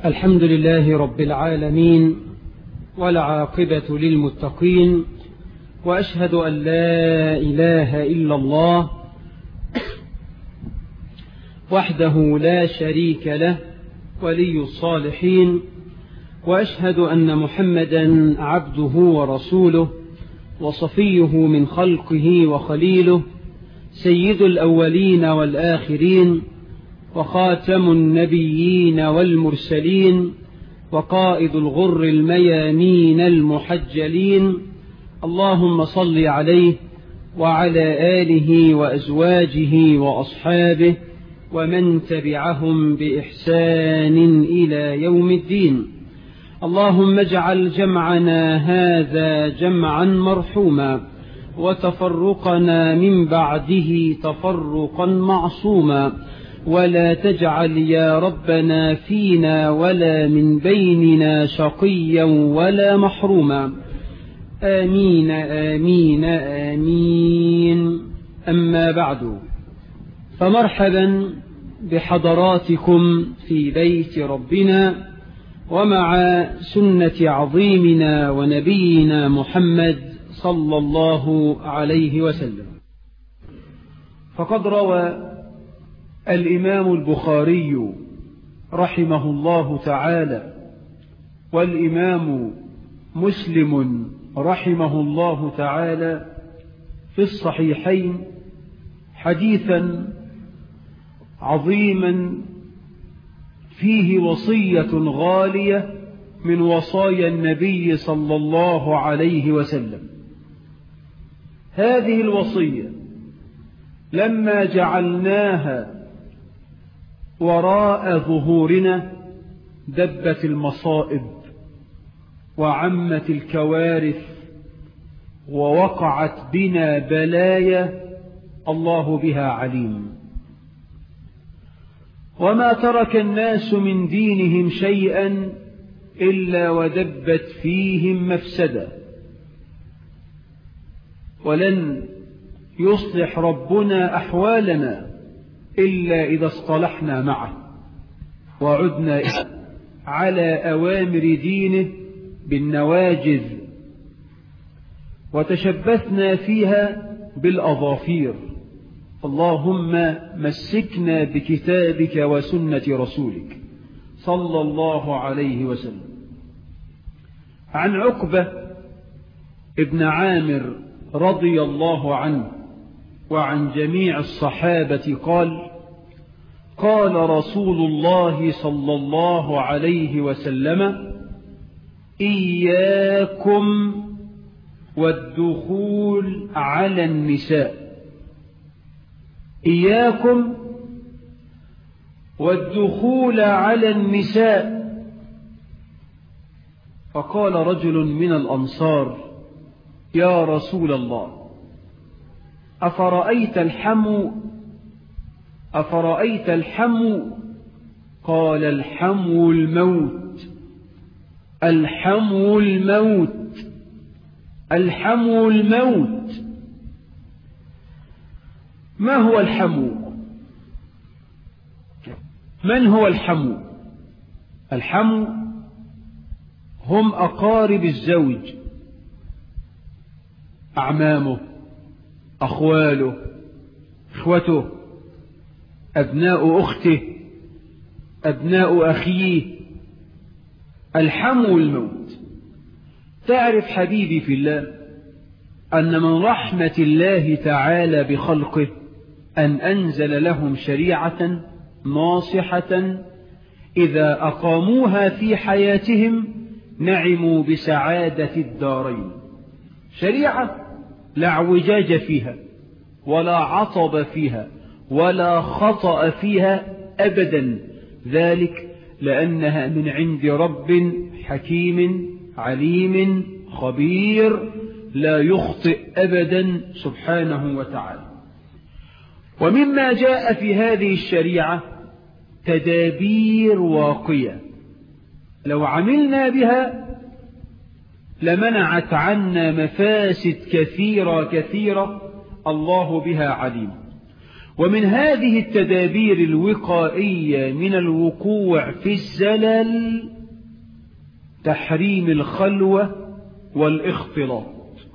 الحمد لله رب العالمين والعاقبة للمتقين وأشهد أن لا إله إلا الله وحده لا شريك له ولي الصالحين وأشهد أن محمدا عبده ورسوله وصفيه من خلقه وخليله سيد الأولين والآخرين وخاتم النبيين والمرسلين وقائد الغر الميامين المحجلين اللهم صل عليه وعلى آله وأزواجه وأصحابه ومن تبعهم بإحسان إلى يوم الدين اللهم اجعل جمعنا هذا جمعا مرحوما وتفرقنا من بعده تفرقا معصوما ولا تجعل يا ربنا فينا ولا من بيننا شقيا ولا محروما آمين آمين آمين أما بعد فمرحبا بحضراتكم في بيت ربنا ومع سنة عظيمنا ونبينا محمد صلى الله عليه وسلم فقد روى الإمام البخاري رحمه الله تعالى والإمام مسلم رحمه الله تعالى في الصحيحين حديثا عظيما فيه وصية غالية من وصايا النبي صلى الله عليه وسلم هذه الوصية لما جعلناها وراء ظهورنا دبت المصائب وعمت الكوارث ووقعت بنا بلايا الله بها عليم وما ترك الناس من دينهم شيئا إلا ودبت فيهم مفسدة ولن يصلح ربنا أحوالنا إلا إذا اصطلحنا معه وعدنا على أوامر دينه بالنواجذ وتشبثنا فيها بالأظافير اللهم مسكنا بكتابك وسنة رسولك صلى الله عليه وسلم عن عقبة ابن عامر رضي الله عنه وعن جميع الصحابة قال قال رسول الله صلى الله عليه وسلم إياكم والدخول على النساء إياكم والدخول على النساء فقال رجل من الأنصار يا رسول الله أفرأيت الحمو أفرأيت الحمو قال الحمو الموت الحمو الموت الحمو الموت ما هو الحمو من هو الحمو الحمو هم أقارب الزوج أعمامه أخواله إخوته أبناء أخته أبناء أخيه الحمو الموت تعرف حبيبي في الله أن من رحمة الله تعالى بخلقه أن أنزل لهم شريعة ناصحة إذا أقاموها في حياتهم نعموا بسعادة الدارين شريعة لا اعوجاج فيها ولا عطب فيها ولا خطأ فيها أبدا ذلك لأنها من عند رب حكيم عليم خبير لا يخطئ أبدا سبحانه وتعالى ومما جاء في هذه الشريعة تدابير واقية لو عملنا بها لمنعت عنا مفاسد كثيرة كثيرة الله بها عليم ومن هذه التدابير الوقائية من الوقوع في الزلل تحريم الخلوة والاختلاط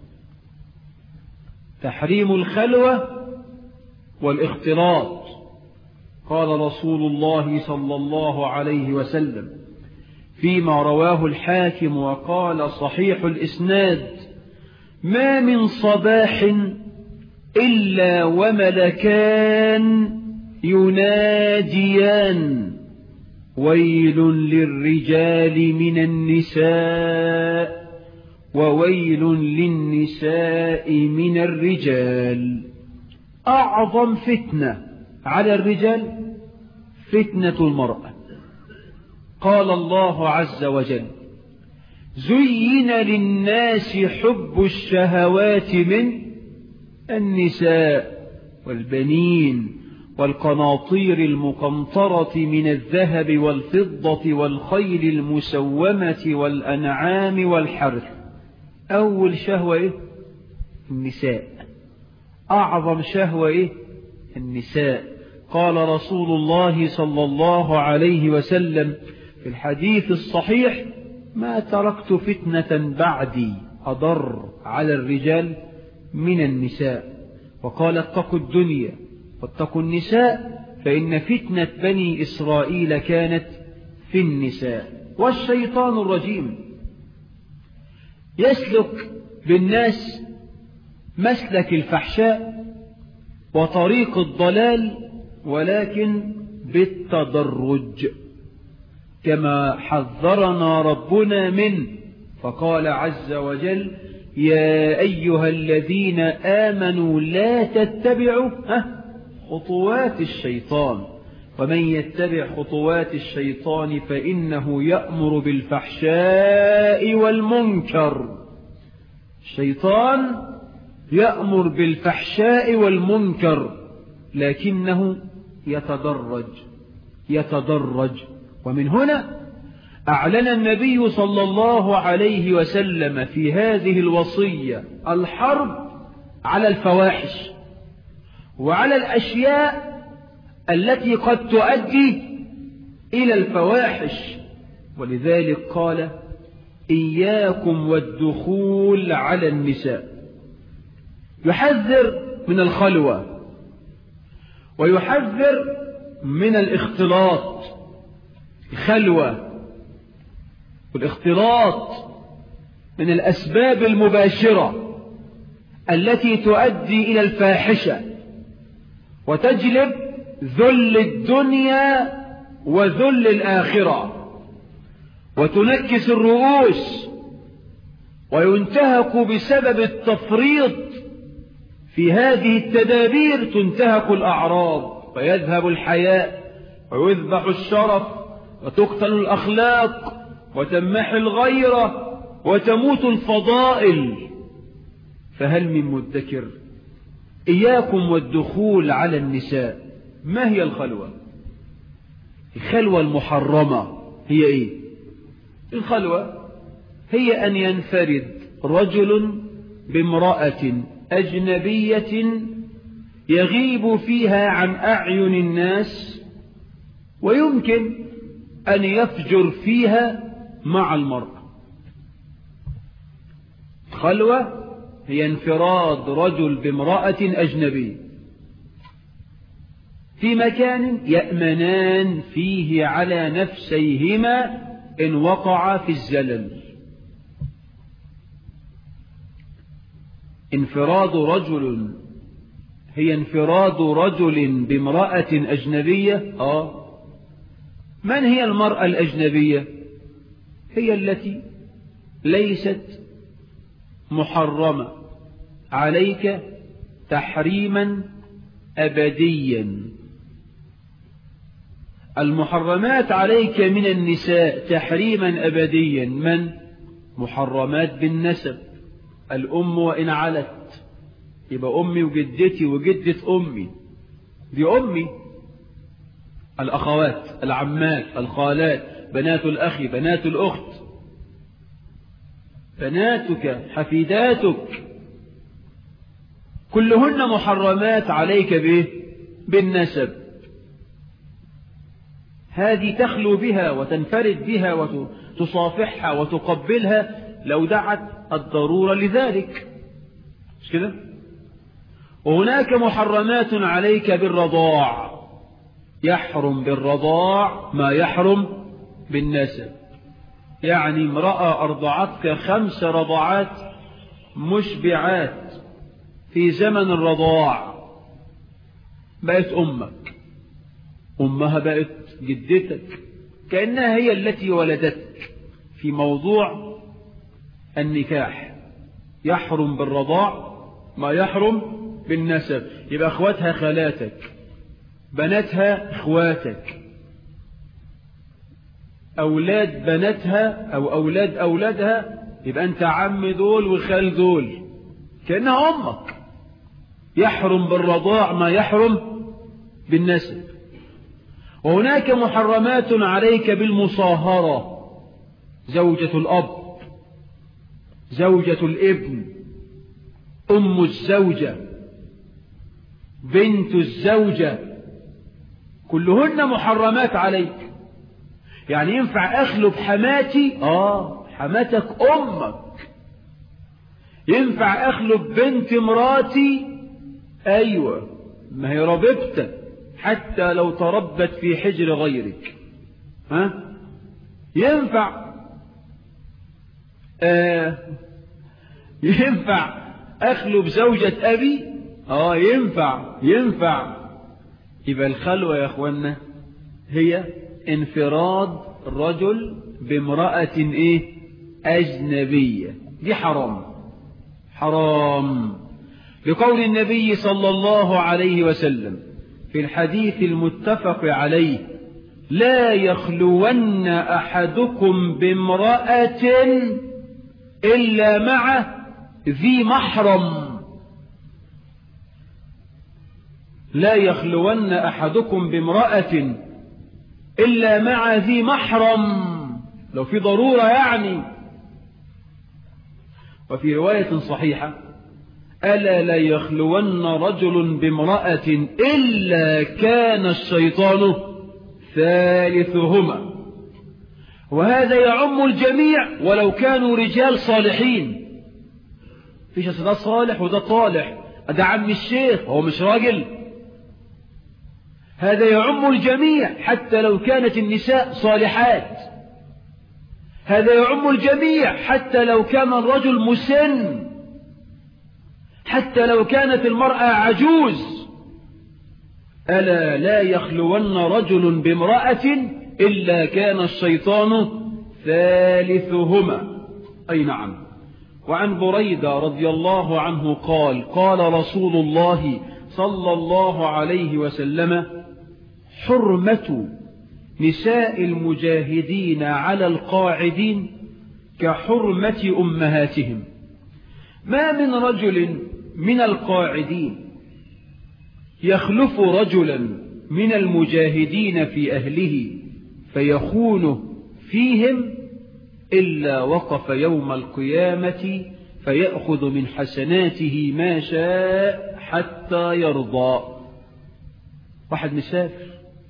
تحريم الخلوة والاختلاط قال رسول الله صلى الله عليه وسلم فيما رواه الحاكم وقال صحيح الإسناد ما من صباح إلا وملكان يناديان ويل للرجال من النساء وويل للنساء من الرجال أعظم فتنة على الرجال فتنة المرأة قال الله عز وجل زين للناس حب الشهوات من النساء والبنين والقناطير المقنطرة من الذهب والفضة والخيل المسومة والأنعام والحرث أول شهوة إيه؟ النساء أعظم شهوة إيه؟ النساء قال رسول الله صلى الله عليه وسلم في الحديث الصحيح ما تركت فتنة بعدي أضر على الرجال من النساء وقال اتقوا الدنيا واتقوا النساء فإن فتنة بني إسرائيل كانت في النساء والشيطان الرجيم يسلك بالناس مسلك الفحشاء وطريق الضلال ولكن بالتدرج كما حذرنا ربنا منه فقال عز وجل يا أيها الذين آمنوا لا تتبعوا خطوات الشيطان ومن يتبع خطوات الشيطان فإنه يأمر بالفحشاء والمنكر الشيطان يأمر بالفحشاء والمنكر لكنه يتدرج يتدرج ومن هنا أعلن النبي صلى الله عليه وسلم في هذه الوصية الحرب على الفواحش وعلى الأشياء التي قد تؤدي إلى الفواحش ولذلك قال إياكم والدخول على النساء يحذر من الخلوة ويحذر من الاختلاط خلوة والاختلاط من الأسباب المباشرة التي تؤدي إلى الفاحشة وتجلب ذل الدنيا وذل الآخرة وتنكس الرؤوس وينتهك بسبب التفريط في هذه التدابير تنتهك الأعراض ويذهب الحياء ويذبح الشرف وتقتل الأخلاق وتمحي الغيرة وتموت الفضائل فهل من مدكر إياكم والدخول على النساء ما هي الخلوة الخلوة المحرمة هي إيه الخلوة هي أن ينفرد رجل بامرأة أجنبية يغيب فيها عن أعين الناس ويمكن أن يفجر فيها مع المرأة خلوة هي انفراد رجل بامرأة أجنبي في مكان يأمنان فيه على نفسيهما إن وقع في الزلل انفراد رجل هي انفراد رجل بامرأة أجنبية آه من هي المرأة الأجنبية هي التي ليست محرمة عليك تحريما أبديا المحرمات عليك من النساء تحريما أبديا من محرمات بالنسب الأم وإن علت يبقى أمي وجدتي وجدة أمي دي أمي الأخوات العمات الخالات بنات الأخ بنات الأخت بناتك حفيداتك كلهن محرمات عليك به بالنسب هذه تخلو بها وتنفرد بها وتصافحها وتقبلها لو دعت الضرورة لذلك مش كده وهناك محرمات عليك بالرضاع يحرم بالرضاع ما يحرم بالنسب يعني امرأة أرضعتك خمس رضعات مشبعات في زمن الرضاع بقت أمك أمها بقت جدتك كأنها هي التي ولدتك في موضوع النكاح يحرم بالرضاع ما يحرم بالنسب يبقى أخواتها خالاتك بناتها اخواتك أولاد بناتها أو أولاد أولادها يبقى أنت عم دول وخال دول كأنها أمك يحرم بالرضاع ما يحرم بالنسب وهناك محرمات عليك بالمصاهرة زوجة الأب زوجة الابن أم الزوجة بنت الزوجة كلهن محرمات عليك يعني ينفع أخلب حماتي آه حماتك أمك ينفع أخلب بنت مراتي أيوة ما هي ربيبتك حتى لو تربت في حجر غيرك ها ينفع آه ينفع أخلب زوجة أبي آه ينفع ينفع يبقى الخلوة يا أخوانا هي انفراد رجل بامرأة إيه أجنبية دي حرام حرام لقول النبي صلى الله عليه وسلم في الحديث المتفق عليه لا يخلون أحدكم بامرأة إلا مع ذي محرم لا يخلون أحدكم بامرأة إلا مع ذي محرم لو في ضرورة يعني وفي رواية صحيحة ألا لا يخلون رجل بامرأة إلا كان الشيطان ثالثهما وهذا يعم الجميع ولو كانوا رجال صالحين فيش ده صالح وده طالح ده عم الشيخ هو مش راجل هذا يعم الجميع حتى لو كانت النساء صالحات هذا يعم الجميع حتى لو كان الرجل مسن حتى لو كانت المرأة عجوز ألا لا يخلون رجل بامرأة إلا كان الشيطان ثالثهما أي نعم وعن بريدة رضي الله عنه قال قال رسول الله صلى الله عليه وسلم حرمة نساء المجاهدين على القاعدين كحرمة أمهاتهم ما من رجل من القاعدين يخلف رجلا من المجاهدين في أهله فيخونه فيهم إلا وقف يوم القيامة فيأخذ من حسناته ما شاء حتى يرضى واحد مسافر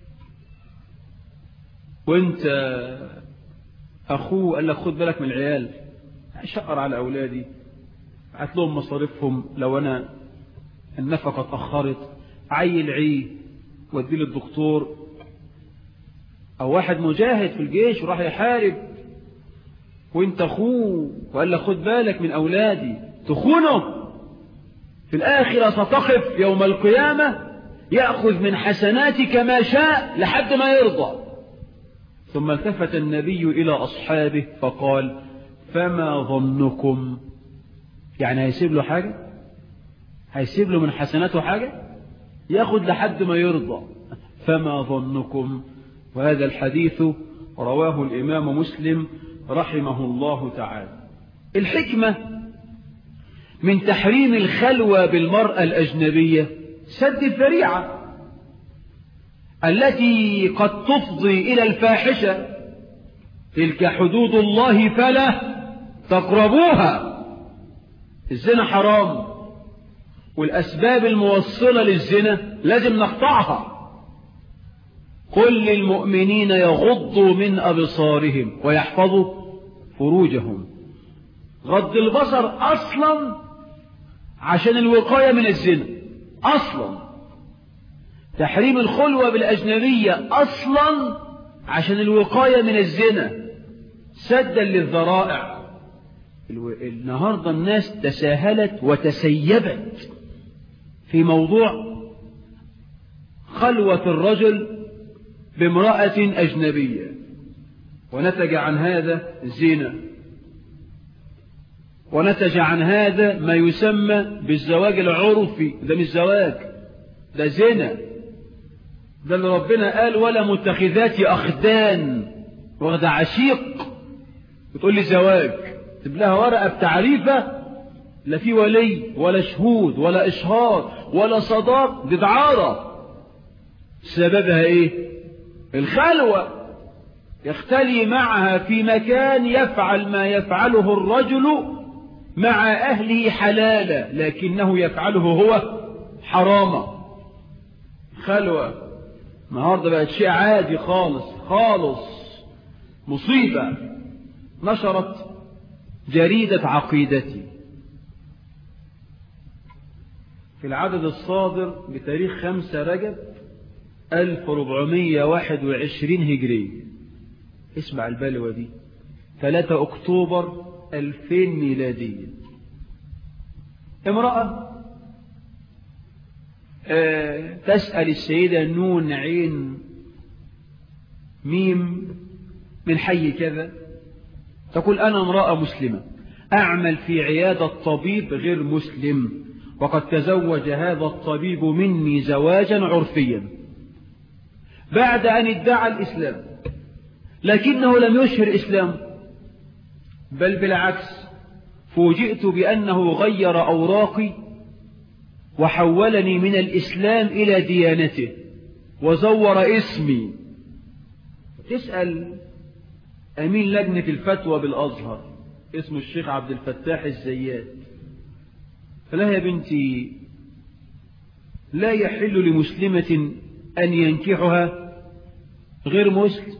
وانت أخوه قال لك خد بالك من العيال شقر على أولادي بعت لهم مصاريفهم لو أنا النفقة اتأخرت عيل عيه ودي للدكتور أو واحد مجاهد في الجيش وراح يحارب وانت أخوه وقال لك خد بالك من أولادي تخونه في الآخرة ستقف يوم القيامة يأخذ من حسناتك ما شاء لحد ما يرضى ثم التفت النبي إلى أصحابه فقال فما ظنكم يعني هيسيب له حاجة هيسيب له من حسناته حاجة ياخد لحد ما يرضى فما ظنكم وهذا الحديث رواه الإمام مسلم رحمه الله تعالى الحكمة من تحريم الخلوة بالمرأة الأجنبية سد الذريعة التي قد تفضي إلى الفاحشة تلك حدود الله فلا تقربوها الزنا حرام والأسباب الموصلة للزنا لازم نقطعها قل للمؤمنين يغضوا من أبصارهم ويحفظوا فروجهم غض البصر أصلا عشان الوقاية من الزنا أصلا تحريم الخلوة بالأجنبية أصلا عشان الوقاية من الزنا سدا للذرائع النهاردة الناس تساهلت وتسيبت في موضوع خلوة الرجل بامرأة أجنبية ونتج عن هذا زنا ونتج عن هذا ما يسمى بالزواج العرفي ده مش زواج ده زنا ده اللي ربنا قال ولا متخذات أخدان واخد عشيق بتقول لي زواج تجيب لها ورقة بتعريفة لا في ولي ولا شهود ولا إشهار ولا صداق دي دعارة سببها إيه الخلوة يختلي معها في مكان يفعل ما يفعله الرجل مع أهله حلالا لكنه يفعله هو حراما خلوة النهاردة بقت شيء عادي خالص خالص مصيبة نشرت جريدة عقيدتي في العدد الصادر بتاريخ خمسة رجب 1421 هجري اسمع البلوة دي 3 أكتوبر 2000 ميلادية امرأة آه تسأل السيدة نون عين ميم من حي كذا تقول أنا امرأة مسلمة أعمل في عيادة طبيب غير مسلم وقد تزوج هذا الطبيب مني زواجا عرفيا بعد أن ادعى الإسلام لكنه لم يشهر إسلام بل بالعكس فوجئت بأنه غير أوراقي وحولني من الإسلام إلى ديانته وزور اسمي تسأل أمين لجنة الفتوى بالأزهر اسمه الشيخ عبد الفتاح الزيات فلا يا بنتي لا يحل لمسلمة أن ينكحها غير مسلم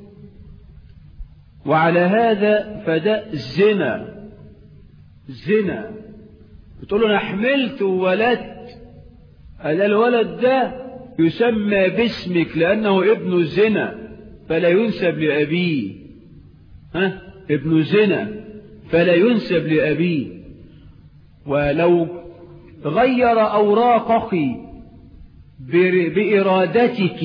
وعلى هذا فده زنا زنا بتقول له انا حملت وولدت قال الولد ده يسمى باسمك لأنه ابن زنا فلا ينسب لأبيه ها ابن زنا فلا ينسب لأبيه ولو غير أوراقك بإرادتك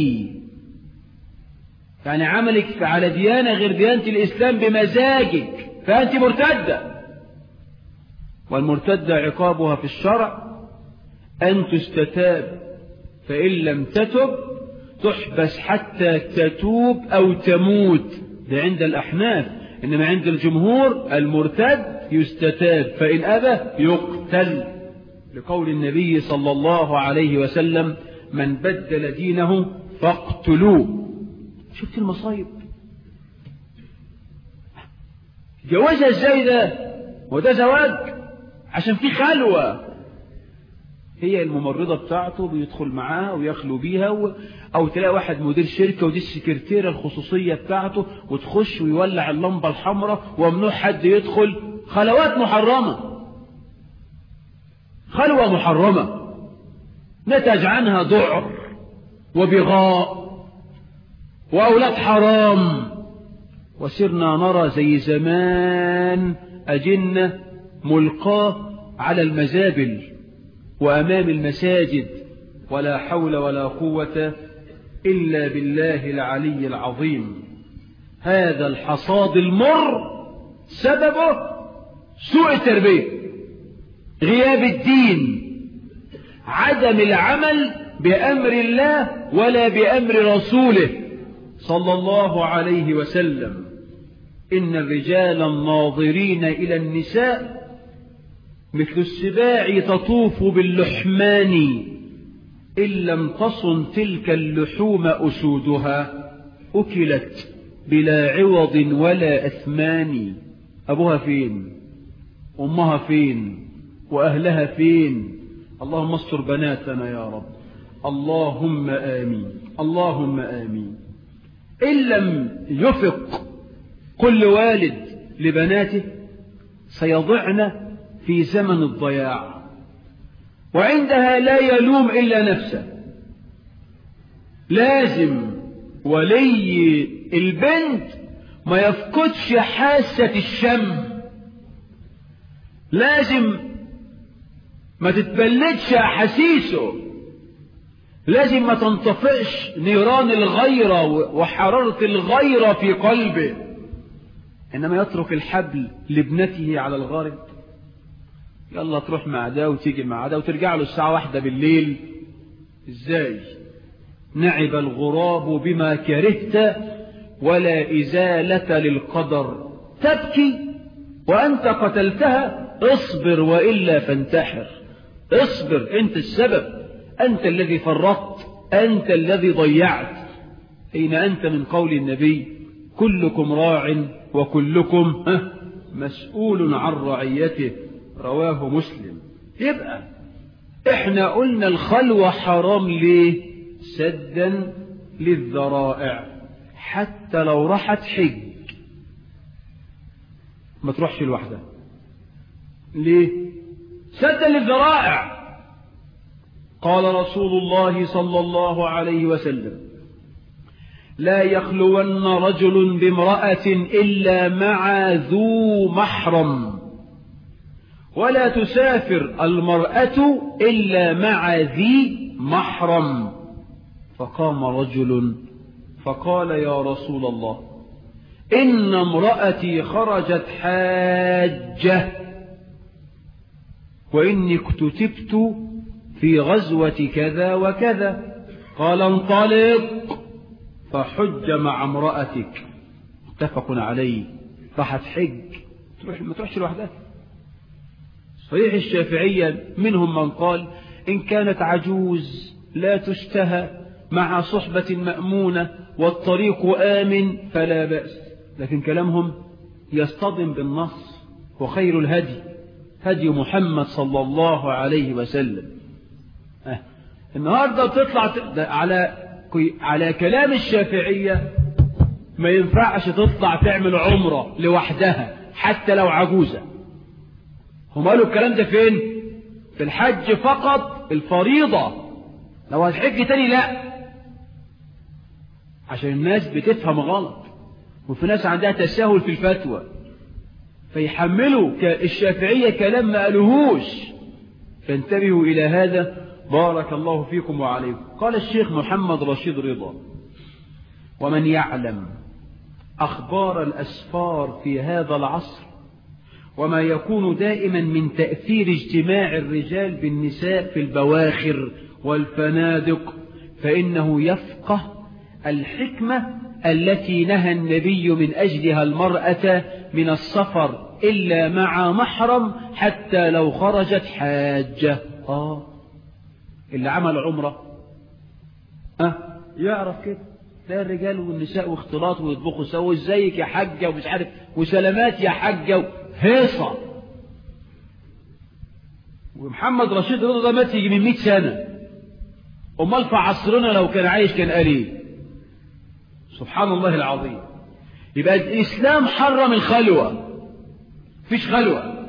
يعني عملك على ديانة غير ديانة الإسلام بمزاجك فأنت مرتدة والمرتدة عقابها في الشرع أن تستتاب فإن لم تتب تحبس حتى تتوب أو تموت ده عند الأحناف إنما عند الجمهور المرتد يستتاب فإن أبى يقتل لقول النبي صلى الله عليه وسلم من بدل دينه فاقتلوه شفت المصايب جوازها ازاي ده وده زواج عشان في خلوة هي الممرضة بتاعته بيدخل معاها ويخلو بيها و... او تلاقي واحد مدير شركة ودي السكرتيرة الخصوصية بتاعته وتخش ويولع اللمبة الحمراء وممنوع حد يدخل خلوات محرمة خلوة محرمة نتج عنها ذعر وبغاء وأولاد حرام وسرنا نرى زي زمان أجنة ملقاة على المزابل وأمام المساجد ولا حول ولا قوة إلا بالله العلي العظيم هذا الحصاد المر سببه سوء التربية غياب الدين عدم العمل بأمر الله ولا بأمر رسوله صلى الله عليه وسلم إن الرجال الناظرين إلى النساء مثل السباع تطوف باللحمان إن لم تصن تلك اللحوم أسودها أكلت بلا عوض ولا أثمان أبوها فين أمها فين وأهلها فين اللهم استر بناتنا يا رب اللهم آمين اللهم آمين إن لم يفق كل والد لبناته سيضعن في زمن الضياع وعندها لا يلوم إلا نفسه لازم ولي البنت ما يفقدش حاسة الشم لازم ما تتبلدش أحاسيسه لازم ما تنطفئش نيران الغيرة وحرارة الغيرة في قلبه إنما يترك الحبل لابنته على الغارب يلا تروح مع ده وتيجي مع ده وترجع له الساعة واحدة بالليل ازاي نعب الغراب بما كرهت ولا إزالة للقدر تبكي وأنت قتلتها اصبر وإلا فانتحر اصبر أنت السبب أنت الذي فرطت أنت الذي ضيعت أين أنت من قول النبي كلكم راع وكلكم مسؤول عن رعيته رواه مسلم يبقى احنا قلنا الخلوة حرام ليه سدا للذرائع حتى لو راحت حج ما تروحش لوحدها ليه سدا للذرائع قال رسول الله صلى الله عليه وسلم لا يخلون رجل بامرأة إلا مع ذو محرم ولا تسافر المرأة إلا مع ذي محرم فقام رجل فقال يا رسول الله إن امرأتي خرجت حاجة وإني اكتتبت في غزوة كذا وكذا قال انطلق فحج مع امرأتك متفق عليه راحت حج تروح ما تروحش لوحدها صحيح الشافعية منهم من قال إن كانت عجوز لا تشتهى مع صحبة مأمونة والطريق آمن فلا بأس لكن كلامهم يصطدم بالنص وخير الهدي هدي محمد صلى الله عليه وسلم أه. النهاردة بتطلع على على كلام الشافعية ما ينفعش تطلع تعمل عمرة لوحدها حتى لو عجوزة هم قالوا الكلام ده فين في الحج فقط الفريضة لو هتحج تاني لا عشان الناس بتفهم غلط وفي ناس عندها تساهل في الفتوى فيحملوا الشافعية كلام ما قالوهوش فانتبهوا إلى هذا بارك الله فيكم وعليكم قال الشيخ محمد رشيد رضا ومن يعلم أخبار الأسفار في هذا العصر وما يكون دائما من تأثير اجتماع الرجال بالنساء في البواخر والفنادق فإنه يفقه الحكمة التي نهى النبي من أجلها المرأة من السفر إلا مع محرم حتى لو خرجت حاجة آه اللي عمل عمرة أه يعرف كده تلاقي الرجال والنساء واختلاط ويطبخوا سوا ازيك يا حجة ومش عارف وسلامات يا حجة هيصة ومحمد رشيد رضا ده مات يجي من 100 سنة امال في عصرنا لو كان عايش كان قال ايه سبحان الله العظيم يبقى الاسلام حرم الخلوة فيش خلوة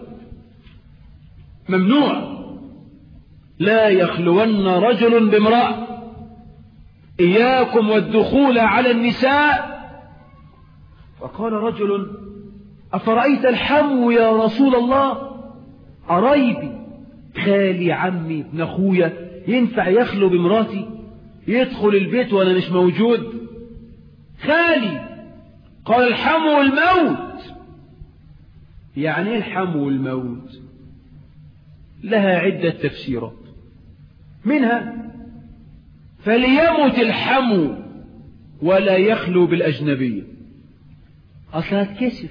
ممنوع لا يخلون رجل بامرأة إياكم والدخول على النساء فقال رجل أفرأيت الحمو يا رسول الله قرايبي خالي عمي ابن أخويا ينفع يخلو بمراتي يدخل البيت وأنا مش موجود خالي قال الحمو الموت يعني ايه الحمو الموت لها عدة تفسيرات منها فليمت الحمو ولا يخلو بالأجنبية أصلا هتكسف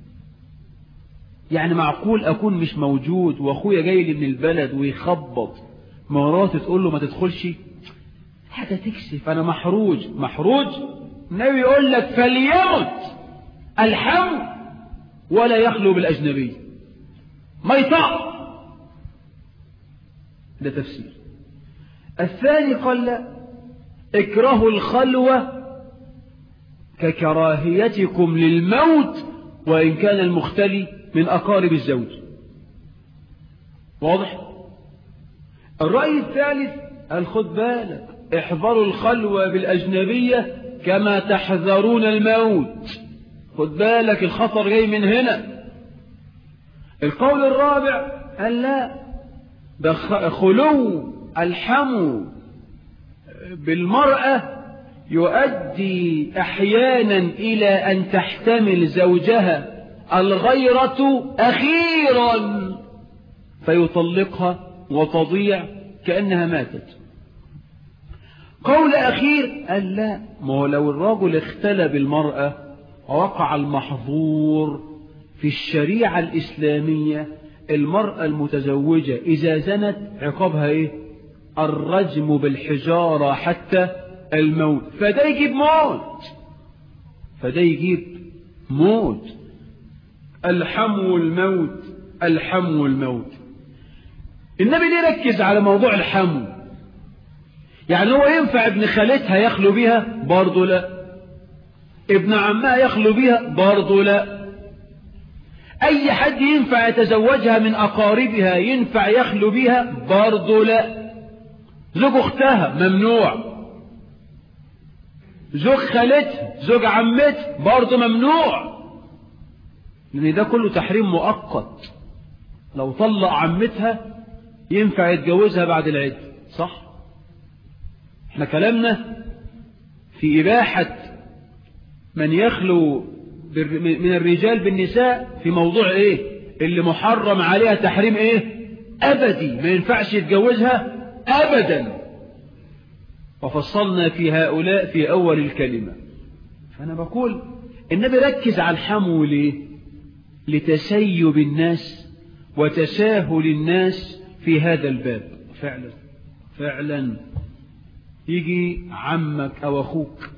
يعني معقول أكون مش موجود وأخويا جاي لي من البلد ويخبط مراتي تقول له ما تدخلش حاجة تكسف أنا محروج محروج النبي يقول لك فليمت الحمو ولا يخلو بالأجنبية ما يطق ده تفسير الثاني قال لا اكرهوا الخلوة ككراهيتكم للموت وإن كان المختلي من أقارب الزوج واضح الرأي الثالث قال خد بالك احذروا الخلوة بالأجنبية كما تحذرون الموت خد بالك الخطر جاي من هنا القول الرابع قال لا ده خلو الحمو بالمرأة يؤدي أحيانا إلى أن تحتمل زوجها الغيرة أخيرا فيطلقها وتضيع كأنها ماتت قول أخير قال لا ما هو لو الرجل اختلى بالمرأة وقع المحظور في الشريعة الإسلامية المرأة المتزوجة إذا زنت عقابها إيه الرجم بالحجارة حتى الموت فده يجيب موت فده يجيب موت الحمو الموت الحمو الموت النبي ليه ركز على موضوع الحمو يعني هو ينفع ابن خالتها يخلو بها برضه لا ابن عمها يخلو بها برضه لا أي حد ينفع يتزوجها من أقاربها ينفع يخلو بها برضه لا زوج أختها ممنوع زوج خالتها زوج عمتها برضه ممنوع لأن ده كله تحريم مؤقت لو طلق عمتها ينفع يتجوزها بعد العيد صح احنا كلامنا في إباحة من يخلو من الرجال بالنساء في موضوع ايه اللي محرم عليها تحريم ايه ابدي ما ينفعش يتجوزها ابدا وفصلنا في هؤلاء في اول الكلمة فانا بقول النبي ركز على الحمو ليه لتسيب الناس وتساهل الناس في هذا الباب فعلا فعلا يجي عمك او اخوك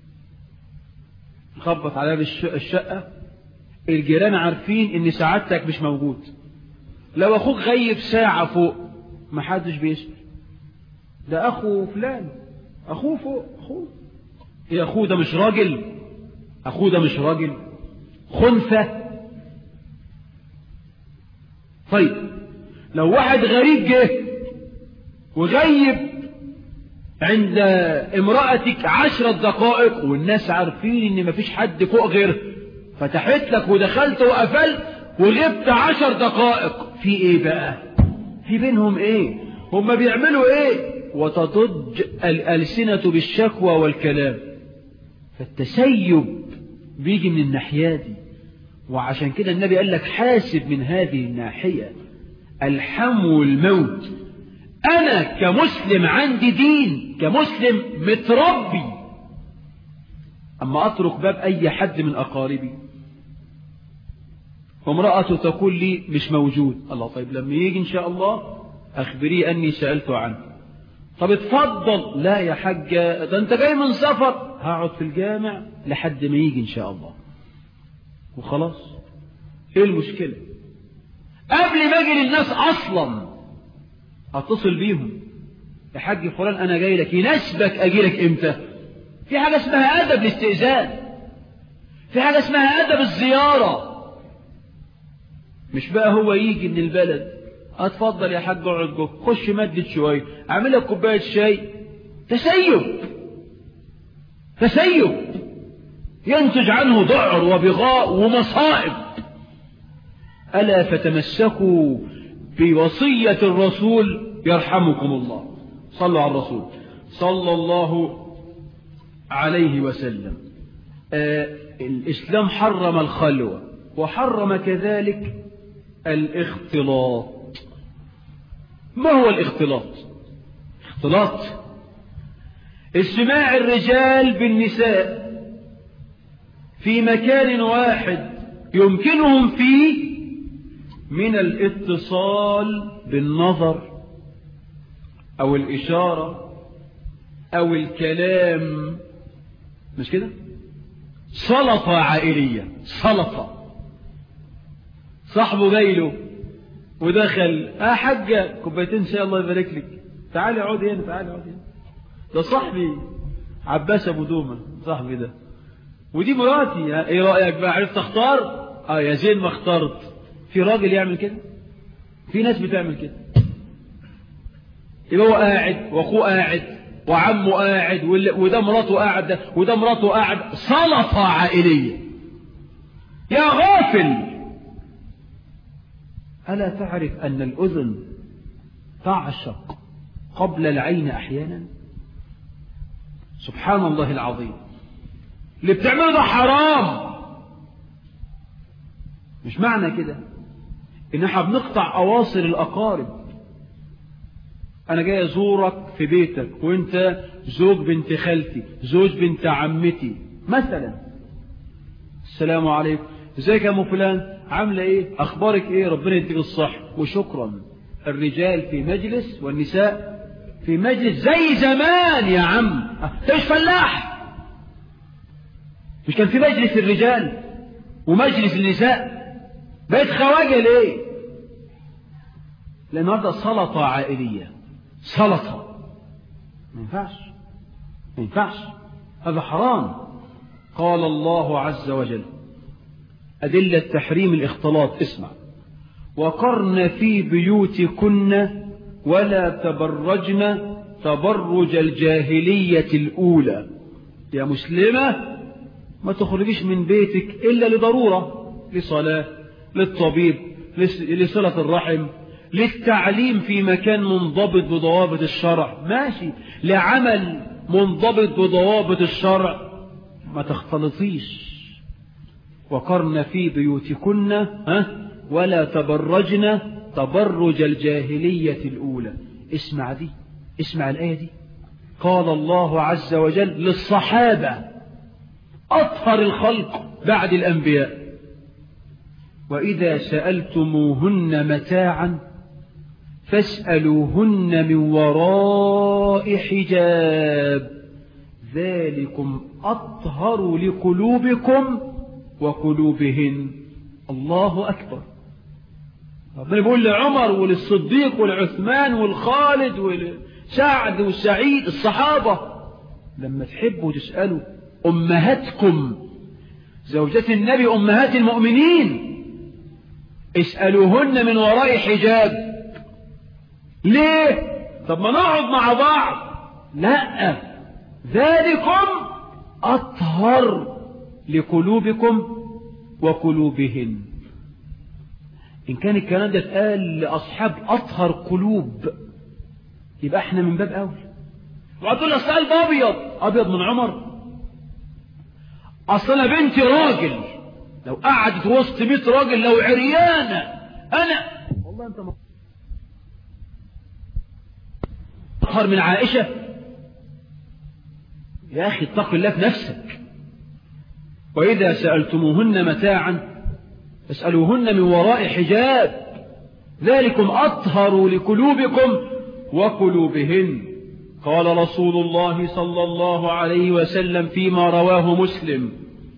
خبط على باب الشقة الجيران عارفين ان سعادتك مش موجود لو اخوك غيب ساعة فوق ما حدش بيسأل ده اخو فلان اخوه فوق اخوه ايه اخوه ده مش راجل اخوه ده مش راجل خنثى طيب لو واحد غريب جه وغيب عند امرأتك عشرة دقائق والناس عارفين ان مفيش حد فوق غيره فتحت لك ودخلت وقفلت وغبت عشر دقائق في ايه بقى في بينهم ايه هم بيعملوا ايه وتضج الألسنة بالشكوى والكلام فالتسيب بيجي من الناحية دي وعشان كده النبي قال لك حاسب من هذه الناحية الحمو الموت أنا كمسلم عندي دين كمسلم متربي أما أطرق باب أي حد من أقاربي وامرأته تقول لي مش موجود الله طيب لما يجي إن شاء الله أخبريه أني سألت عنه طب اتفضل لا يا حاجة ده أنت جاي من سفر هقعد في الجامع لحد ما يجي إن شاء الله وخلاص إيه المشكلة قبل ما أجي للناس أصلا اتصل بيهم يا حاج فلان انا جاي لك يناسبك اجي لك امتى في حاجه اسمها ادب الاستئذان في حاجه اسمها ادب الزياره مش بقى هو يجي من البلد اتفضل يا حاج اقعد جوه خش مدد شويه اعمل لك كوبايه شاي تسيب تسيب ينتج عنه ذعر وبغاء ومصائب الا فتمسكوا بوصية الرسول يرحمكم الله صلوا على الرسول صلى الله عليه وسلم آه الإسلام حرم الخلوة وحرم كذلك الاختلاط ما هو الاختلاط اختلاط اجتماع الرجال بالنساء في مكان واحد يمكنهم فيه من الاتصال بالنظر او الاشاره او الكلام مش كده سلطه عائليه سلطه صاحبه جاي له ودخل اه حاجة كوبايتين شاي الله يبارك لك تعالي اقعدي هنا تعالي اقعدي هنا ده صاحبي عباس ابو دومه صاحبي ده ودي مراتي ايه رايك بقى عرفت اختار اه يا زين ما اخترت في راجل يعمل كده في ناس بتعمل كده يبقى هو قاعد واخوه قاعد وعمه قاعد وده مراته قاعد وده مراته قاعد سلطة عائلية يا غافل ألا تعرف أن الأذن تعشق قبل العين أحيانا سبحان الله العظيم اللي بتعمله ده حرام مش معنى كده ان احنا بنقطع اواصر الاقارب انا جاي ازورك في بيتك وانت زوج بنت خالتي زوج بنت عمتي مثلا السلام عليكم ازيك يا ام فلان عامله ايه اخبارك ايه ربنا يديك الصح وشكرا الرجال في مجلس والنساء في مجلس زي زمان يا عم انت مش فلاح مش كان في مجلس الرجال ومجلس النساء بقيت خواجه ليه لان هذا سلطه عائليه سلطه ما ينفعش ما ينفعش هذا حرام قال الله عز وجل أدلة تحريم الاختلاط اسمع وقرن في بيوتكن ولا تبرجن تبرج الجاهلية الأولى يا مسلمة ما تخرجيش من بيتك إلا لضرورة لصلاة للطبيب لصلة الرحم للتعليم في مكان منضبط بضوابط الشرع ماشي لعمل منضبط بضوابط الشرع ما تختلطيش وقرن في بيوتكن ها ولا تبرجن تبرج الجاهلية الأولى اسمع دي اسمع الآية دي قال الله عز وجل للصحابة أطهر الخلق بعد الأنبياء وإذا سألتموهن متاعا فاسألوهن من وراء حجاب ذلكم أطهر لقلوبكم وقلوبهن الله أكبر ربنا بيقول لعمر وللصديق والعثمان والخالد والسعد والسعيد الصحابة لما تحبوا تسألوا أمهاتكم زوجات النبي أمهات المؤمنين اسألوهن من وراء حجاب ليه طب ما نقعد مع بعض لا ذلكم أطهر لقلوبكم وقلوبهن إن كان الكلام ده اتقال لأصحاب أطهر قلوب يبقى احنا من باب أول وهتقول أصل قلب أبيض أبيض من عمر أصل أنا بنتي راجل لو قعدت وسط 100 راجل لو عريانة أنا والله أنت أطهر من عائشة يا أخي اتق الله في نفسك وإذا سألتموهن متاعا فاسألوهن من وراء حجاب ذلكم أطهر لقلوبكم وقلوبهن قال رسول الله صلى الله عليه وسلم فيما رواه مسلم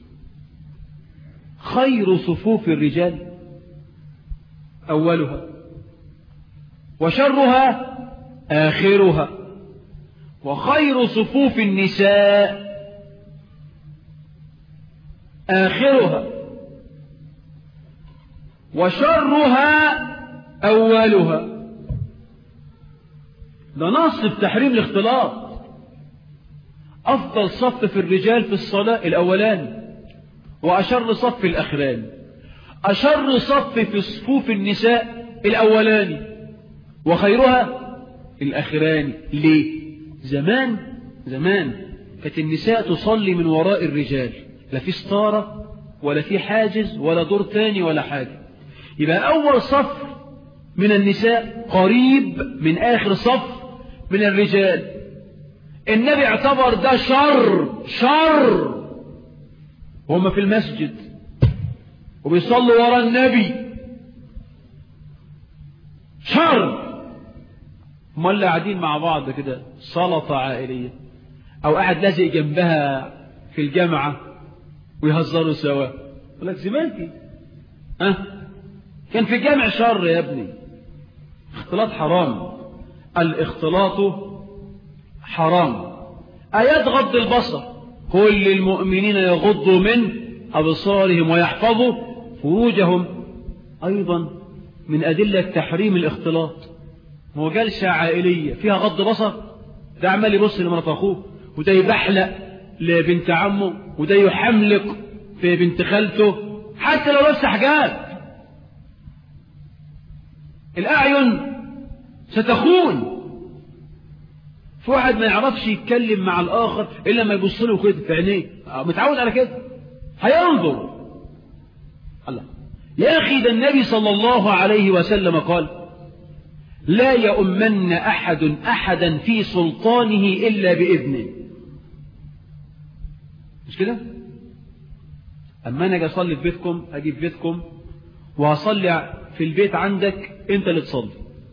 خير صفوف الرجال أولها وشرها آخرها وخير صفوف النساء آخرها وشرها أولها ده نص في تحريم الاختلاط أفضل صف في الرجال في الصلاة الأولان وأشر صف الأخران أشر صف في صفوف النساء الأولاني وخيرها الأخران ليه زمان زمان كانت النساء تصلي من وراء الرجال لا في ستارة ولا في حاجز ولا دور تاني ولا حاجة يبقى أول صف من النساء قريب من آخر صف من الرجال النبي اعتبر ده شر شر وهم في المسجد وبيصلوا ورا النبي شر هم اللي قاعدين مع بعض كده سلطة عائلية أو قاعد لازق جنبها في الجامعة ويهزروا سوا يقول لك زمانتي ها أه؟ كان في جامع شر يا ابني الاختلاط حرام الاختلاط حرام آيات غض البصر كل المؤمنين يغضوا من أبصارهم ويحفظوا فروجهم أيضا من أدلة تحريم الاختلاط ما هو جلسة عائلية فيها غض بصر ده عمال يبص لمرات أخوه وده يبحلق لبنت عمه وده يحملق في بنت خالته حتى لو لبس حجاب الأعين ستخون في واحد ما يعرفش يتكلم مع الآخر إلا ما يبص له كده في عينيه متعود على كده هينظر الله يا أخي ده النبي صلى الله عليه وسلم قال لا يؤمن أحد أحدا في سلطانه إلا بإذنه مش كده أما أنا أجي أصلي في بيتكم أجي في بيتكم وهصلي في البيت عندك أنت اللي تصلي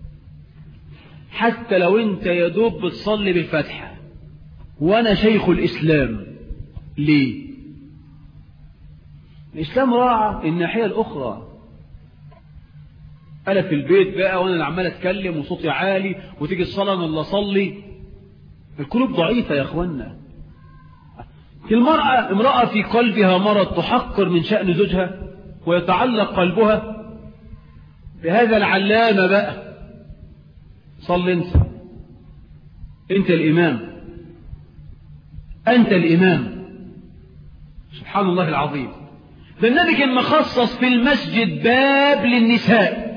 حتى لو أنت يا دوب بتصلي بالفاتحة وأنا شيخ الإسلام ليه الإسلام راعى الناحية الأخرى أنا في البيت بقى وأنا اللي عمال أتكلم وصوتي عالي وتيجي الصلاة أنا اللي أصلي القلوب ضعيفة يا أخوانا المرأة امرأة في قلبها مرض تحقر من شأن زوجها ويتعلق قلبها بهذا العلامة بقى صل انت انت الإمام أنت الإمام سبحان الله العظيم ده النبي كان مخصص في المسجد باب للنساء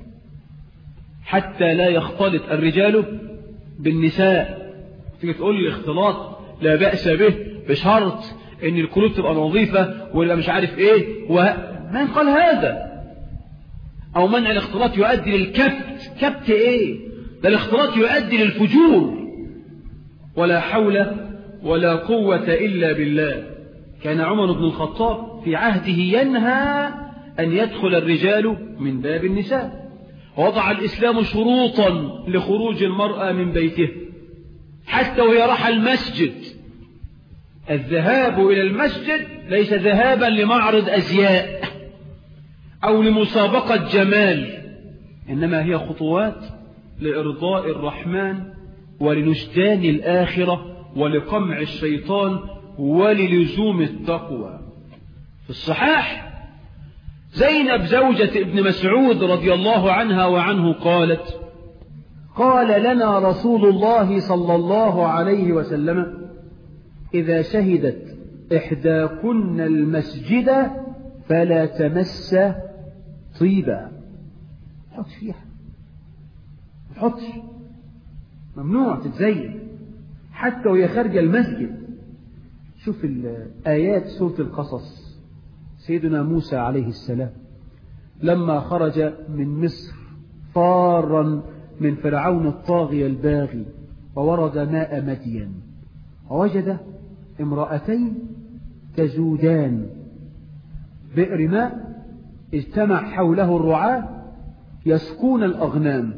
حتى لا يختلط الرجال بالنساء تيجي تقول لي الاختلاط لا بأس به بشرط ان القلوب تبقى نظيفة ولا مش عارف ايه ومن قال هذا او منع الاختلاط يؤدي للكبت كبت ايه ده الاختلاط يؤدي للفجور ولا حول ولا قوة إلا بالله كان عمر بن الخطاب في عهده ينهى أن يدخل الرجال من باب النساء وضع الإسلام شروطا لخروج المرأة من بيته حتى وهي راح المسجد الذهاب إلى المسجد ليس ذهابا لمعرض أزياء أو لمسابقة جمال إنما هي خطوات لإرضاء الرحمن ولنجدان الآخرة ولقمع الشيطان وللزوم التقوى في الصحاح زينب زوجة ابن مسعود رضي الله عنها وعنه قالت قال لنا رسول الله صلى الله عليه وسلم إذا شهدت إحداكن المسجد فلا تمس طيبا حط فيها حطش ممنوع تتزين حتى وهي خارجة المسجد شوف الآيات سورة القصص سيدنا موسى عليه السلام لما خرج من مصر فارا من فرعون الطاغية الباغي وورد ماء مدين ووجد امرأتين تزودان بئر ماء اجتمع حوله الرعاة يسقون الأغنام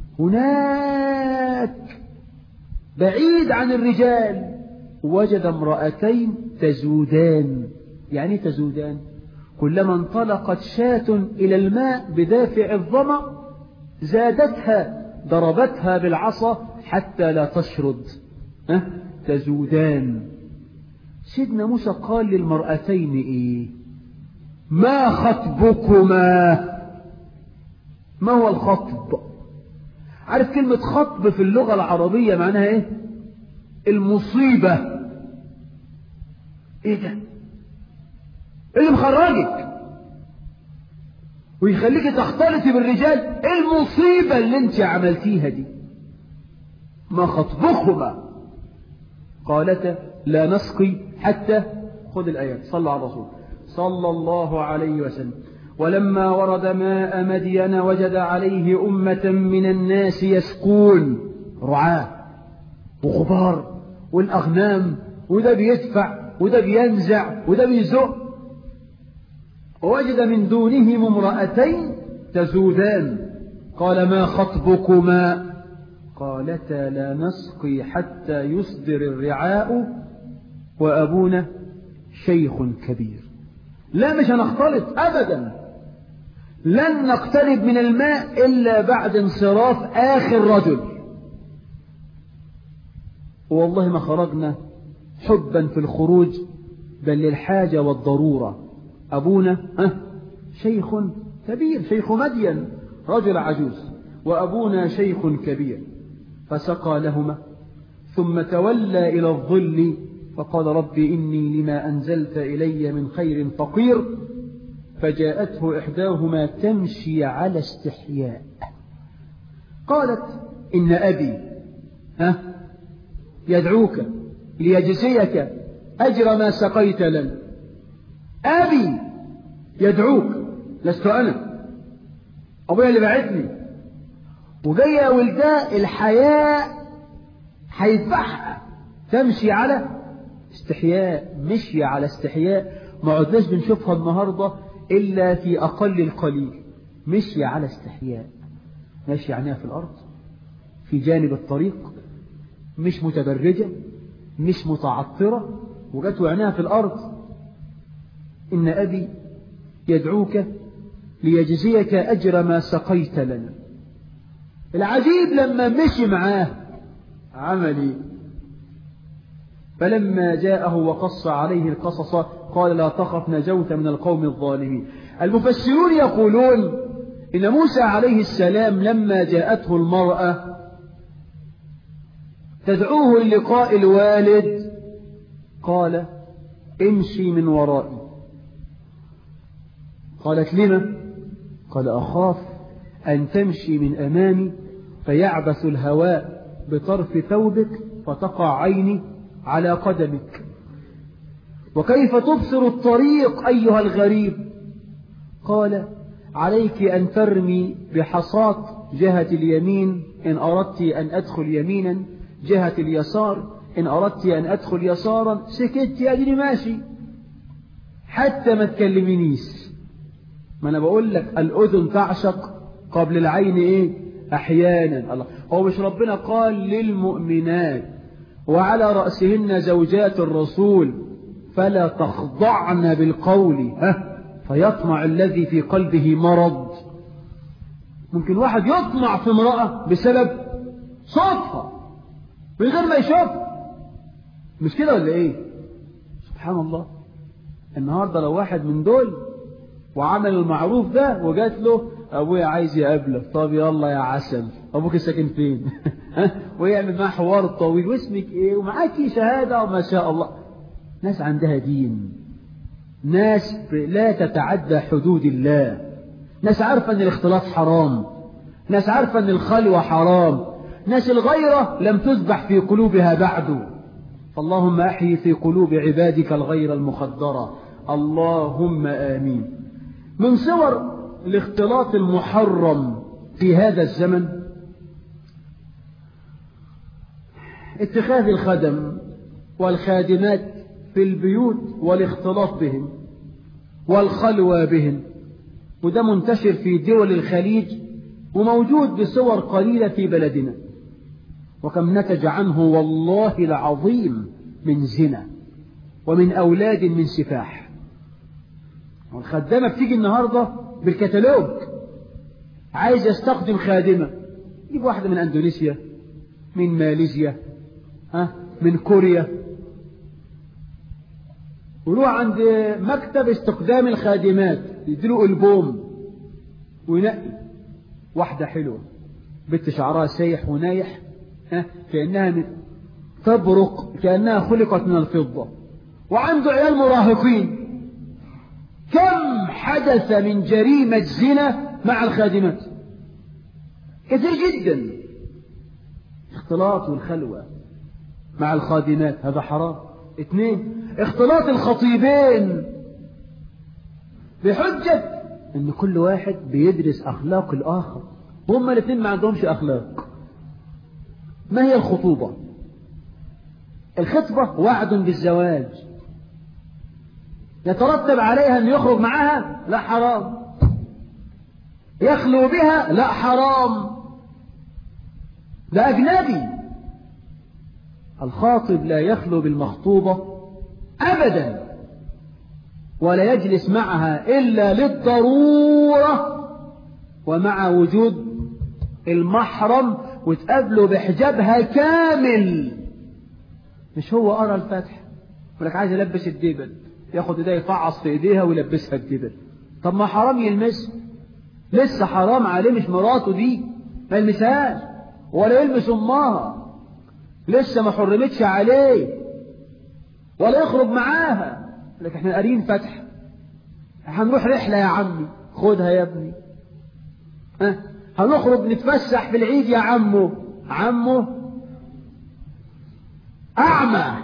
هناك بعيد عن الرجال وجد امرأتين تزودان يعني تزودان كلما انطلقت شاة إلى الماء بدافع الظمأ زادتها ضربتها بالعصا حتى لا تشرد أه؟ تزودان سيدنا موسى قال للمرأتين إيه ما خطبكما ما هو الخطب عارف كلمة خطب في اللغة العربية معناها ايه المصيبة ايه ده اللي مخرجك ويخليك تختلطي بالرجال ايه المصيبة اللي انت عملتيها دي ما خطبكما قالتا لا نسقي حتى خذ الآيات صلى على الرسول صلى الله عليه وسلم ولما ورد ماء مدين وجد عليه أمة من الناس يسقون رعاة وخبار والأغنام وده بيدفع وده بينزع وده بيزق ووجد من دونهم امرأتين تزودان قال ما خطبكما قالتا لا نسقي حتى يصدر الرعاء وأبونا شيخ كبير لا مش هنختلط أبدا لن نقترب من الماء إلا بعد انصراف آخر رجل والله ما خرجنا حبا في الخروج بل للحاجة والضرورة أبونا أه شيخ كبير شيخ مدين رجل عجوز وأبونا شيخ كبير فسقى لهما ثم تولى إلى الظل فقال رب إني لما أنزلت إلي من خير فقير فجاءته إحداهما تمشي على استحياء قالت إن أبي ها يدعوك ليجزيك أجر ما سقيت لنا أبي يدعوك لست أنا أبويا اللي بعتني وجاية ولداء الحياء هيذبحها تمشي على استحياء مشي على استحياء ما عدناش بنشوفها النهاردة إلا في أقل القليل مشي على استحياء ماشي عينيها في الأرض في جانب الطريق مش متبرجة مش متعطرة وجت عينيها في الأرض إن أبي يدعوك ليجزيك أجر ما سقيت لنا العجيب لما مشي معاه عملي فلما جاءه وقص عليه القصص قال لا تخف نجوت من القوم الظالمين المفسرون يقولون إن موسى عليه السلام لما جاءته المرأة تدعوه للقاء الوالد قال امشي من ورائي قالت لما قال أخاف أن تمشي من أمامي فيعبث الهواء بطرف ثوبك فتقع عيني على قدمك وكيف تبصر الطريق أيها الغريب قال عليك أن ترمي بحصاة جهة اليمين إن أردت أن أدخل يمينا جهة اليسار إن أردت أن أدخل يسارا سكت يا أدري ماشي حتى ما تكلمنيش ما أنا بقول لك الأذن تعشق قبل العين إيه أحيانا الله هو مش ربنا قال للمؤمنات وعلى رأسهن زوجات الرسول فلا تخضعن بالقول ها فيطمع الذي في قلبه مرض ممكن واحد يطمع في امرأة بسبب صدفة من غير ما يشوف مش كده ولا ايه سبحان الله النهاردة لو واحد من دول وعمل المعروف ده وجات له ابويا عايز يقابلك طب يلا يا عسل ابوك ساكن فين ويعمل معاه حوار طويل واسمك ايه ومعاكي شهادة وما شاء الله ناس عندها دين ناس لا تتعدى حدود الله ناس عارفة ان الاختلاط حرام ناس عارفة ان الخلوة حرام ناس الغيرة لم تذبح في قلوبها بعد فاللهم أحيي في قلوب عبادك الغير المخدرة اللهم آمين من صور الاختلاط المحرم في هذا الزمن اتخاذ الخدم والخادمات في البيوت والاختلاط بهم والخلوة بهم وده منتشر في دول الخليج وموجود بصور قليلة في بلدنا وكم نتج عنه والله العظيم من زنا ومن أولاد من سفاح والخدامة بتيجي النهاردة بالكتالوج عايز يستخدم خادمة يجيب واحدة من أندونيسيا من ماليزيا ها من كوريا ويروح عند مكتب استخدام الخادمات يديله البوم وينقي واحدة حلوة بنت شعرها سايح ونايح ها كأنها تبرق كأنها خلقت من الفضة وعنده عيال مراهقين كم حدث من جريمة زنا مع الخادمات كثير جدا اختلاط والخلوة مع الخادمات هذا حرام اثنين اختلاط الخطيبين بحجة ان كل واحد بيدرس اخلاق الاخر هما الاثنين ما عندهمش اخلاق ما هي الخطوبة الخطبة وعد بالزواج يترتب عليها أن يخرج معها لا حرام يخلو بها لا حرام ده أجنبي الخاطب لا يخلو بالمخطوبة أبدا ولا يجلس معها إلا للضرورة ومع وجود المحرم وتقابله بحجابها كامل مش هو قرا الفتح ولك عايز يلبس الدبل ياخد ايديها يفعص في ايديها ويلبسها الدبل طب ما حرام يلمسها لسه حرام عليه مش مراته دي ما يلمسهاش ولا يلمس امها لسه ما حرمتش عليه ولا يخرج معاها لكن احنا قارين فتح هنروح رحلة يا عمي خدها يا ابني ها هنخرج نتفسح في العيد يا عمو عمو أعمى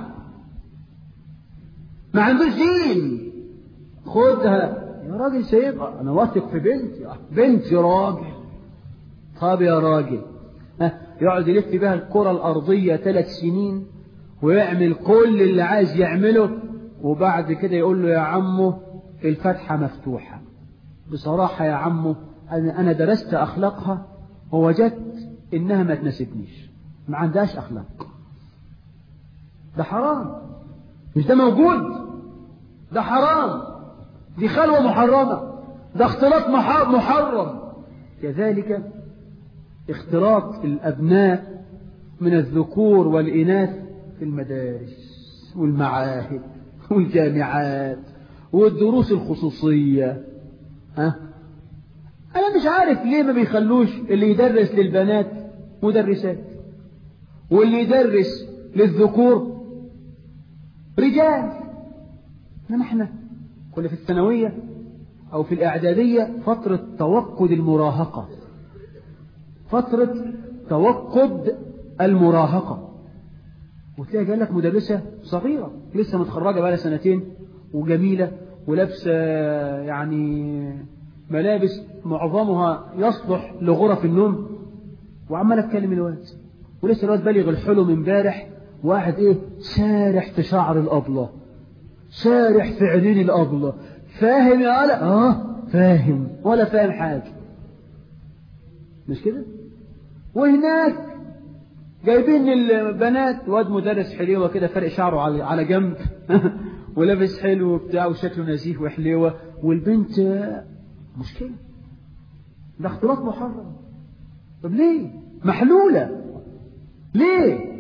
ما عندوش دين خدها يا راجل سيبها أنا واثق في بنتي بنتي راجل طب يا راجل ها يقعد يلف بها الكرة الأرضية ثلاث سنين ويعمل كل اللي عايز يعمله وبعد كده يقول له يا عمو الفتحة مفتوحة بصراحة يا عمو أنا أنا درست أخلاقها ووجدت إنها ما تناسبنيش ما عندهاش أخلاق ده حرام مش ده موجود ده حرام دي خلوة محرمة ده اختلاط محرم كذلك اختلاط الأبناء من الذكور والإناث في المدارس والمعاهد والجامعات والدروس الخصوصية ها أنا مش عارف ليه ما بيخلوش اللي يدرس للبنات مدرسات واللي يدرس للذكور رجال إنما احنا كنا في الثانوية أو في الإعدادية فترة توقد المراهقة فترة توقد المراهقة وتلاقي جاي لك مدرسة صغيرة لسه متخرجة بقى سنتين وجميلة ولابسة يعني ملابس معظمها يصلح لغرف النوم وعمال اتكلم الواد ولسه الواد بالغ الحلم امبارح واحد ايه سارح في شعر الأبلة سارح في عينين الأبلة فاهم يا قلق اه فاهم ولا فاهم حاجة مش كده وهناك جايبين البنات واد مدرس حليوة كده فرق شعره على على جنب ولابس حلو وبتاع وشكله نزيه وحليوة والبنت مشكلة ده اختلاط محرم طب ليه محلولة ليه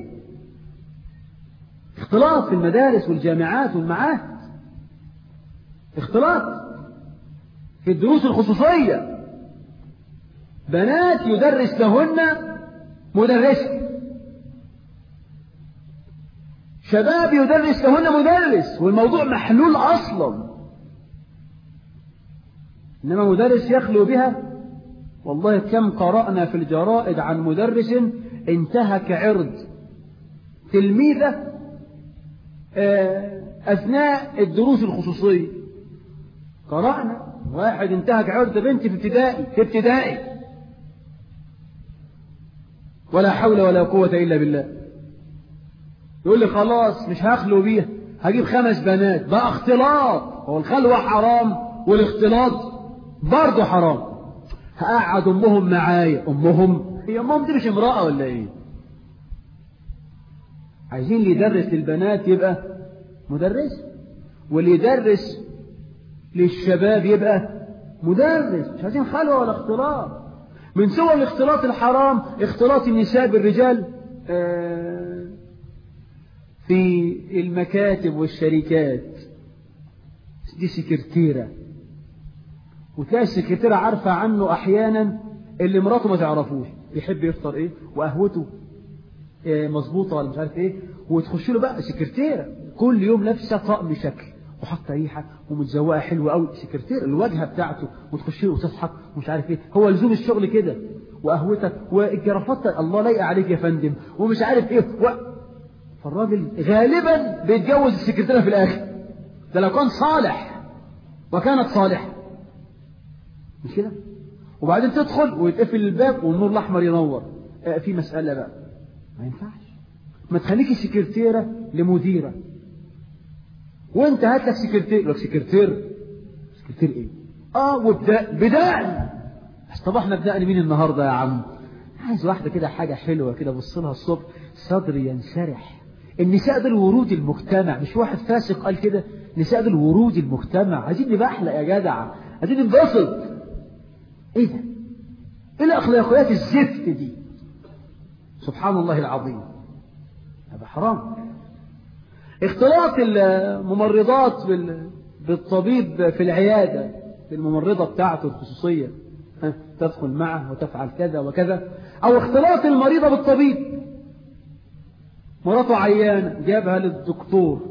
اختلاط في المدارس والجامعات والمعاهد اختلاط في الدروس الخصوصية بنات يدرس لهن مدرسة شباب يدرس لهن مدرس والموضوع محلول أصلا إنما مدرس يخلو بها والله كم قرأنا في الجرائد عن مدرس انتهك عرض تلميذة أثناء الدروس الخصوصية قرأنا واحد انتهك عرض بنت في ابتدائي في ابتدائي ولا حول ولا قوة إلا بالله يقول لي خلاص مش هخلو بيها هجيب خمس بنات بقى اختلاط هو الخلوة حرام والاختلاط برضه حرام هقعد امهم معايا امهم هي امهم دي مش امرأة ولا ايه عايزين اللي يدرس للبنات يبقى مدرس واللي يدرس للشباب يبقى مدرس مش عايزين خلوة ولا اختلاط من سوى الاختلاط الحرام اختلاط النساء بالرجال في المكاتب والشركات دي سكرتيرة وتلاقي السكرتيرة عارفة عنه أحيانا اللي مراته ما تعرفوش بيحب يفطر ايه وقهوته إيه مظبوطة ولا مش عارف ايه وتخش له بقى سكرتيرة كل يوم لابسة طقم شكل وحاطه ريحه ومتزوقه حلوه قوي سكرتير الواجهه بتاعته وتخش له وتضحك ومش عارف ايه هو لزوم الشغل كده وقهوتك والجرافات الله لايقه عليك يا فندم ومش عارف ايه و... فالراجل غالبا بيتجوز السكرتيره في الاخر ده لو كان صالح وكانت صالحه مش كده وبعدين تدخل ويتقفل الباب والنور الاحمر ينور آه في مساله بقى ما ينفعش ما تخليكي سكرتيره لمديره وانت هات لك سكرتير لك سكرتير سكرتير ايه اه وبدأ بدأن بس طب احنا بدأنا مين النهارده يا عم عايز واحده كده حاجه حلوه كده بص لها الصبح صدري ينشرح النساء دول ورود المجتمع مش واحد فاسق قال كده نساء دول ورود المجتمع عايزين نبحلق يا جدع عايزين ننبسط ايه ده إيه الأخلاقيات الزفت دي سبحان الله العظيم هذا حرام اختلاط الممرضات بال- بالطبيب في العيادة بالممرضة بتاعته الخصوصية ها، تدخل معه وتفعل كذا وكذا أو اختلاط المريضة بالطبيب مراته عيانة جابها للدكتور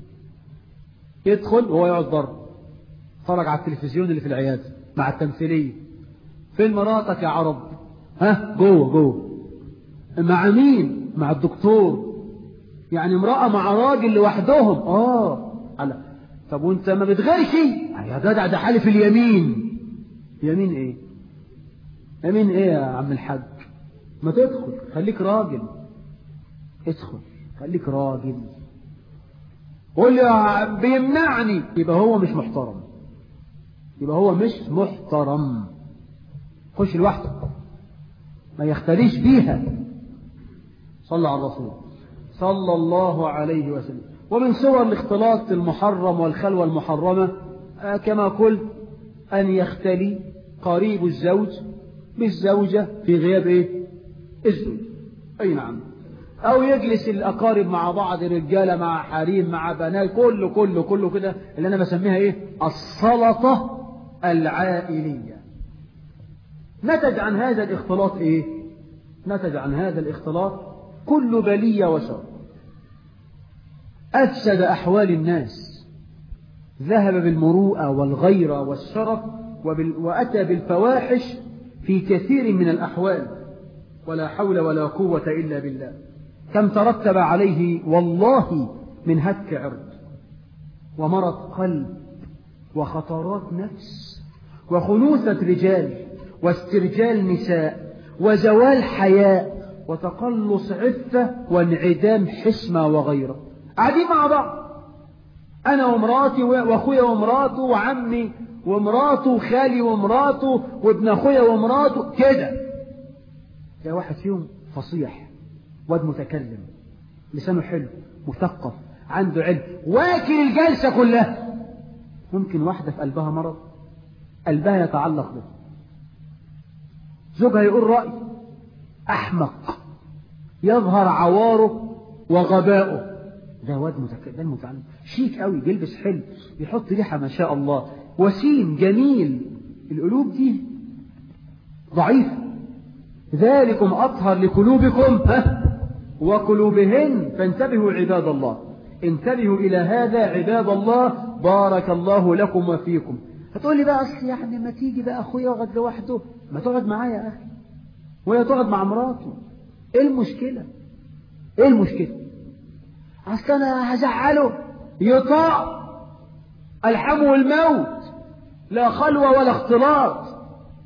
يدخل وهو يقعد بره اتفرج على التلفزيون اللي في العيادة مع التمثيلية فين مراتك يا عرب ها جوه جوه مع مين مع الدكتور يعني امرأة مع راجل لوحدهم اه على طب وانت ما بتغيرش يا جدع ده حالف اليمين يمين ايه يمين ايه يا عم الحاج ما تدخل خليك راجل ادخل خليك راجل قول لي يا- بيمنعني يبقى هو مش محترم يبقى هو مش محترم خش لوحده ما يختليش بيها صلى على الرسول صلى الله عليه وسلم ومن صور الاختلاط المحرم والخلوة المحرمة آه، كما قلت أن يختلي قريب الزوج بالزوجة في غياب إيه؟ الزوج أي نعم أو يجلس الأقارب مع بعض رجالة مع حريم مع بنات كله كله كله كده اللي أنا بسميها إيه السلطة العائلية نتج عن هذا الاختلاط إيه نتج عن هذا الاختلاط كل بلية وشر أفسد أحوال الناس ذهب بالمروءة والغيرة والشرف وبال... وأتى بالفواحش في كثير من الأحوال ولا حول ولا قوة إلا بالله كم ترتب عليه والله من هتك عرض ومرض قلب وخطرات نفس وخنوثة رجال واسترجال نساء وزوال حياء وتقلص عفة وانعدام حشمة وغيره قاعدين مع بعض أنا ومراتي وأخويا ومراته وعمي ومراته وخالي ومراته وابن أخويا ومراته كده يا واحد فيهم فصيح واد متكلم لسانه حلو مثقف عنده علم واكل الجلسة كلها ممكن واحدة في قلبها مرض قلبها يتعلق به زوجها يقول رأي أحمق يظهر عواره وغباؤه ده واد متك... ده المتعلم شيك قوي بيلبس حلو بيحط ريحة ما شاء الله وسيم جميل القلوب دي ضعيفة ذلكم أطهر لقلوبكم ها وقلوبهن فانتبهوا عباد الله انتبهوا إلى هذا عباد الله بارك الله لكم وفيكم هتقول لي بقى أصل يعني ما تيجي بقى أخويا يقعد لوحده ما تقعد معايا يا أخي وهي تقعد مع مراته إيه المشكلة إيه المشكلة أصل أنا هزعله يطاع الحمو الموت لا خلوة ولا اختلاط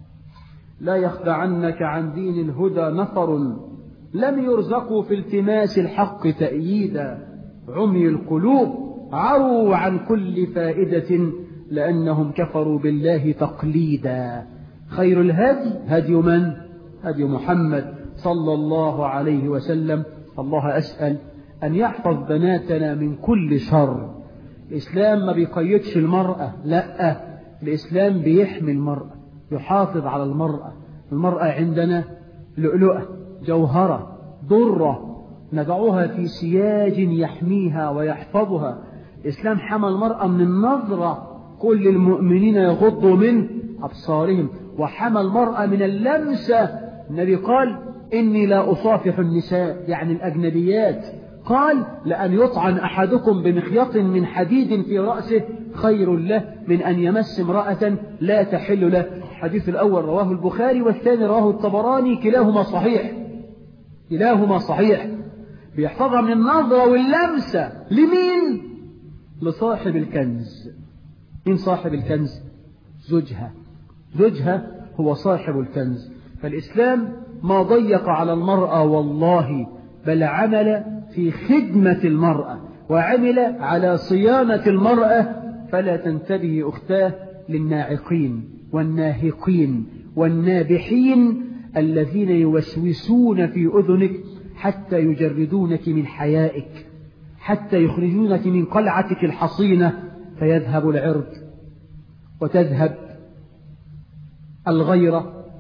لا يخدعنك عن دين الهدى نفر لم يرزقوا في التماس الحق تأييدا عمي القلوب عروا عن كل فائدة لأنهم كفروا بالله تقليدا خير الهدي هدي من؟ هدي محمد صلى الله عليه وسلم الله أسأل أن يحفظ بناتنا من كل شر الإسلام ما بيقيدش المرأة لا الإسلام بيحمي المرأة يحافظ على المرأة المرأة عندنا لؤلؤة جوهرة ضرة نضعها في سياج يحميها ويحفظها الإسلام حمى المرأة من النظرة كل المؤمنين يغضوا من أبصارهم وحمى المرأة من اللمسة النبي قال إني لا أصافح النساء يعني الأجنبيات قال لأن يطعن أحدكم بمخيط من حديد في رأسه خير له من أن يمس امرأة لا تحل له الحديث الأول رواه البخاري والثاني رواه الطبراني كلاهما صحيح كلاهما صحيح بيحفظها من النظرة واللمسة لمين؟ لصاحب الكنز مين صاحب الكنز؟ زوجها زوجها هو صاحب الكنز فالإسلام ما ضيق على المرأة والله بل عمل في خدمة المرأة وعمل على صيانة المرأة فلا تنتبه أختاه للناعقين والناهقين والنابحين الذين يوسوسون في أذنك حتى يجردونك من حيائك حتى يخرجونك من قلعتك الحصينة فيذهب العرض وتذهب الغيرة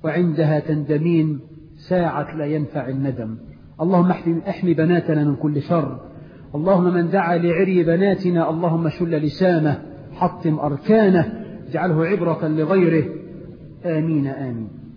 وعندها تندمين ساعة لا ينفع الندم اللهم احمي بناتنا من كل شر اللهم من دعا لعري بناتنا اللهم شل لسانه حطم أركانه اجعله عبرة لغيره آمين آمين